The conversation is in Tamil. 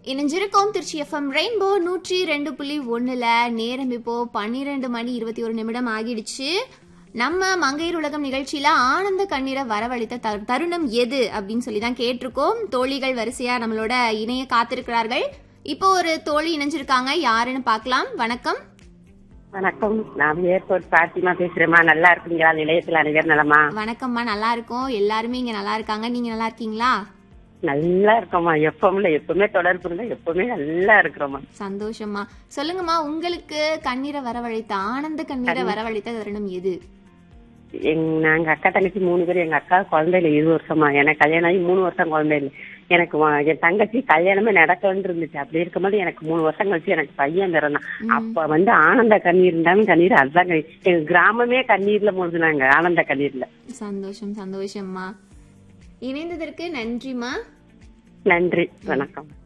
இணைஞ்சிருக்கோம் திருச்சி எஃப்எம் ரெயின்போ நூற்றி ரெண்டு புள்ளி ஒண்ணுல நேரம் இப்போ பன்னிரெண்டு மணி இருபத்தி ஒரு நிமிடம் ஆகிடுச்சு நம்ம மங்கையர் உலகம் நிகழ்ச்சியில ஆனந்த கண்ணீரை வரவழைத்த தரு- தருணம் எது அப்படின்னு சொல்லி தான் கேட்டிருக்கோம் தோழிகள் வரிசையா நம்மளோட இணைய காத்திருக்கிறார்கள் இப்போ ஒரு தோழி இணைஞ்சிருக்காங்க யாருன்னு பார்க்கலாம் வணக்கம் வணக்கம் நான் ஏர்போர்ட் பாத்திமா பேசுறேம்மா நல்லா இருக்கீங்களா நிலையத்தில் அனைவர் நலமா வணக்கம்மா நல்லா இருக்கோம் எல்லாருமே இங்க நல்லா இருக்காங்க நீங்க நல்லா இருக்கீங்களா நல்லா இருக்கோம்மா எப்பவும்ல எப்பவுமே தொடர்பு இருந்தா எப்பவுமே நல்லா இருக்கிறோம்மா சந்தோஷமா சொல்லுங்கம்மா உங்களுக்கு கண்ணீரை வரவழைத்த ஆனந்த கண்ணீரை வரவழைத்த தருணம் எது எங் நாங்க அக்கா தங்கச்சி மூணு பேர் எங்க அக்கா குழந்தை இல்லை இருபது வருஷமா எனக்கு கல்யாணம் ஆகி மூணு வருஷம் குழந்தை இல்லை எனக்கு வ- என் தங்கச்சி கல்யாணமே நடக்கலன்னு இருந்துச்சு அப்படி இருக்கும்போது எனக்கு மூணு வருஷம் கழிச்சு எனக்கு பையன் பிறந்தான் அப்ப வந்து ஆனந்த கண்ணீர் இருந்தாலும் கண்ணீர் அதுதான் கண்ணீர். எங்க கிராமமே கண்ணீர்ல மூழ்கினாங்க ஆனந்த கண்ணீர்ல சந்தோஷம் சந்தோஷம்மா இணைந்ததற்கு நன்றிம்மா நன்றி வணக்கம்